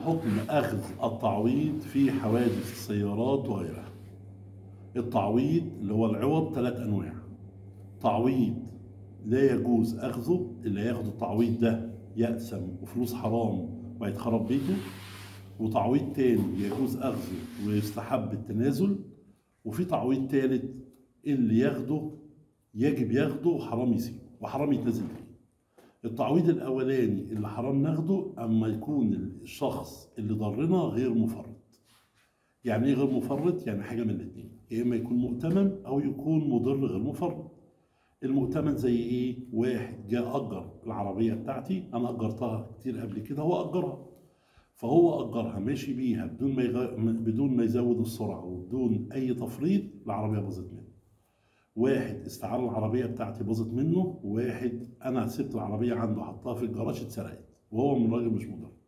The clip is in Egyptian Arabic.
حكم أخذ التعويض في حوادث السيارات وغيرها التعويض اللي هو العوض ثلاث أنواع تعويض لا يجوز أخذه اللي هياخد التعويض ده يأسم وفلوس حرام وهيتخرب بيته وتعويض تاني يجوز أخذه ويستحب التنازل وفي تعويض تالت اللي ياخده يجب ياخده وحرام يسيبه وحرام يتنازل فيه التعويض الاولاني اللي حرام ناخده اما يكون الشخص اللي ضرنا غير مفرط يعني ايه غير مفرط يعني حاجه من الاثنين يا اما يكون مؤتمن او يكون مضر غير مفرط المؤتمن زي ايه واحد جاء اجر العربيه بتاعتي انا اجرتها كتير قبل كده هو اجرها فهو اجرها ماشي بيها بدون ما يغ... بدون ما يزود السرعه وبدون اي تفريط العربيه باظت منه واحد استعار العربيه بتاعتي باظت منه وواحد انا سبت العربيه عنده حطها في الجراج اتسرقت وهو من راجل مش مضر